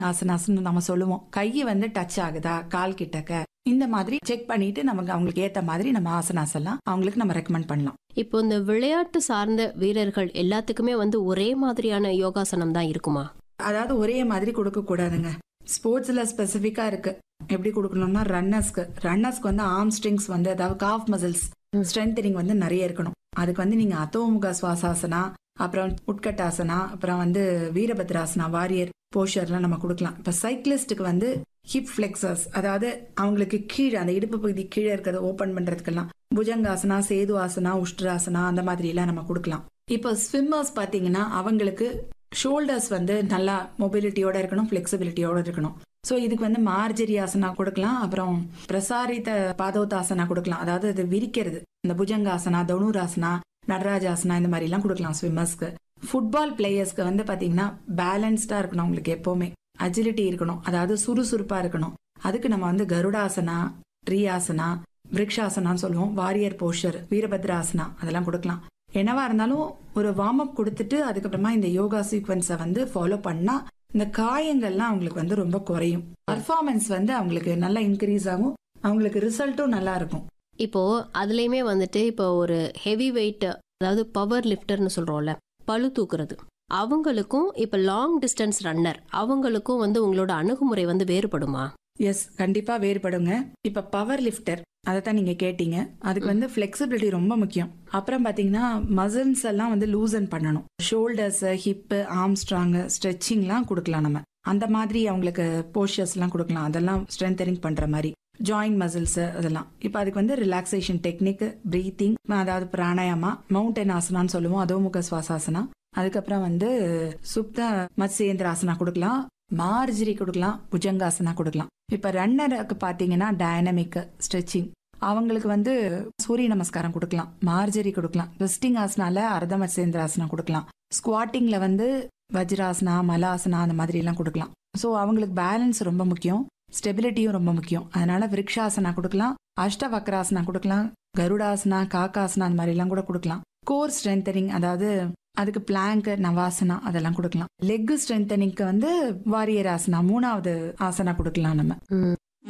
ஆசனாஸ்னு நம்ம சொல்லுவோம் கை வந்து டச் ஆகுதா கால் கிட்டக்க இந்த மாதிரி செக் பண்ணிட்டு நமக்கு அவங்களுக்கு ஏத்த மாதிரி நம்ம ஆசனாஸ் எல்லாம் அவங்களுக்கு நம்ம ரெக்கமெண்ட் பண்ணலாம் இப்போ இந்த விளையாட்டு சார்ந்த வீரர்கள் எல்லாத்துக்குமே வந்து ஒரே மாதிரியான யோகாசனம் தான் இருக்குமா அதாவது ஒரே மாதிரி கொடுக்க கூடாதுங்க ஸ்போர்ட்ஸ்ல ஸ்பெசிஃபிக்கா இருக்கு எப்படி கொடுக்கணும்னா ரன்னர்ஸ்க்கு ரன்னர்ஸ்க்கு வந்து ஆர்ம் ஸ்ட்ரிங்ஸ் வந்து அதாவது காஃப் மசில்ஸ் ம். ஸ்ட்ரென்தனிங் வந்து நிறைய இருக்கணும் அதுக்கு வந்து நீங்க அதோமுக சுவாசாசனா அப்புறம் உட்கட்டாசனா அப்புறம் வந்து வீரபத்ராசனா வாரியர் போஷர்லாம் நம்ம கொடுக்கலாம் இப்ப சைக்கிளிஸ்டுக்கு வந்து ஹிப் ஃபிளெக்சர்ஸ் அதாவது அவங்களுக்கு கீழே அந்த இடுப்பு பகுதி கீழே இருக்கிறத ஓபன் பண்றதுக்கெல்லாம் புஜங்காசனா சேது ஆசனா உஷ்டராசனா அந்த மாதிரி எல்லாம் நம்ம கொடுக்கலாம் இப்போ ஸ்விம்மர்ஸ் பாத்தீங்கன்னா அவங்களுக்கு ஷோல்டர்ஸ் வந்து நல்லா மொபிலிட்டியோட இருக்கணும் ஃபிளெக்சிபிலிட்டியோட இருக்கணும் ஸோ இதுக்கு வந்து மார்ஜரி ஆசனா கொடுக்கலாம் அப்புறம் பிரசாரித்த பாதோத்தாசனா கொடுக்கலாம் அதாவது அது விரிக்கிறது இந்த புஜங்காசனா தனுராசனா நடராஜாசனா இந்த மாதிரி எல்லாம் கொடுக்கலாம் ஸ்விம்மர்ஸ்க்கு ஃபுட்பால் பிளேயர்ஸ்க்கு வந்து பாத்தீங்கன்னா பேலன்ஸ்டா இருக்கணும் உங்களுக்கு எப்பவுமே அஜிலிட்டி இருக்கணும் அதாவது சுறுசுறுப்பா இருக்கணும் அதுக்கு நம்ம வந்து கருடாசனா ட்ரீயாசனா விரக்ஷாசனான்னு சொல்லுவோம் வாரியர் போஷர் வீரபத்ராசனா அதெல்லாம் கொடுக்கலாம் என்னவா இருந்தாலும் ஒரு வார்ம் அப் கொடுத்துட்டு அதுக்கப்புறமா இந்த யோகா சீக்வன்ஸை வந்து ஃபாலோ பண்ணா இந்த காயங்கள்லாம் அவங்களுக்கு வந்து ரொம்ப குறையும் பர்ஃபார்மன்ஸ் வந்து அவங்களுக்கு நல்லா இன்க்ரீஸ் ஆகும் அவங்களுக்கு ரிசல்ட்டும் நல்லா இருக்கும் இப்போ அதுலயுமே வந்துட்டு இப்போ ஒரு ஹெவி வெயிட் அதாவது பவர் லிஃப்டர்னு சொல்றோம்ல பளு தூக்குறது அவங்களுக்கும் இப்போ லாங் டிஸ்டன்ஸ் ரன்னர் அவங்களுக்கும் வந்து உங்களோட அணுகுமுறை வந்து வேறுபடுமா எஸ் கண்டிப்பா வேறுபடுங்க இப்ப பவர் லிஃப்டர் அதை தான் நீங்க கேட்டீங்க அதுக்கு வந்து ஃபிளெக்சிபிலிட்டி ரொம்ப முக்கியம் அப்புறம் பாத்தீங்கன்னா மசில்ஸ் எல்லாம் வந்து லூசன் பண்ணணும் ஷோல்டர்ஸ் ஹிப்பு ஆர்ம் ஸ்ட்ராங் ஸ்ட்ரெச்சிங்லாம் கொடுக்கலாம் நம்ம அந்த மாதிரி அவங்களுக்கு போஸ்டர்ஸ் எல்லாம் கொடுக்கலாம் அதெல்லாம் ஸ்ட்ரென்தனிங் பண்ற மாதிரி ஜாயிண்ட் மசில்ஸ் அதெல்லாம் இப்போ அதுக்கு வந்து ரிலாக்ஸேஷன் டெக்னிக் பிரீத்திங் அதாவது பிராணாயாமா மவுண்டன் ஆசனான்னு சொல்லுவோம் அதோமுக சுவாசாசனா அதுக்கப்புறம் வந்து சுப்த மத்ஸ்யேந்திராசனா கொடுக்கலாம் மார்ஜரி கொடுக்கலாம் புஜங்காசனா கொடுக்கலாம் இப்ப ரன்னருக்கு பாத்தீங்கன்னா டைனமிக் ஸ்ட்ரெச்சிங் அவங்களுக்கு வந்து சூரிய நமஸ்காரம் கொடுக்கலாம் மார்ஜரி கொடுக்கலாம் ரிஸ்டிங் ஆசனால அர்த்த மத்ஸ்யேந்திராசனா கொடுக்கலாம் ஸ்குவாட்டிங்ல வந்து வஜ்ராசனா மலாசனா அந்த மாதிரி எல்லாம் கொடுக்கலாம் ஸோ அவங்களுக்கு பேலன்ஸ் ரொம்ப முக்கியம் ஸ்டெபிலிட்டியும் ரொம்ப முக்கியம் அதனால விரக்ஷாசனா கொடுக்கலாம் அஷ்டவக்ராசனா கொடுக்கலாம் கருடாசனா காக்காசனா அந்த மாதிரி எல்லாம் கூட கொடுக்கலாம் கோர் ஸ்ட்ரென்தனிங் அதாவது அதுக்கு பிளாங்க் நவாசனா அதெல்லாம் கொடுக்கலாம் லெக் ஸ்ட்ரென்தனிங்க்கு வந்து வாரியர் ஆசனா மூணாவது ஆசனா கொடுக்கலாம் நம்ம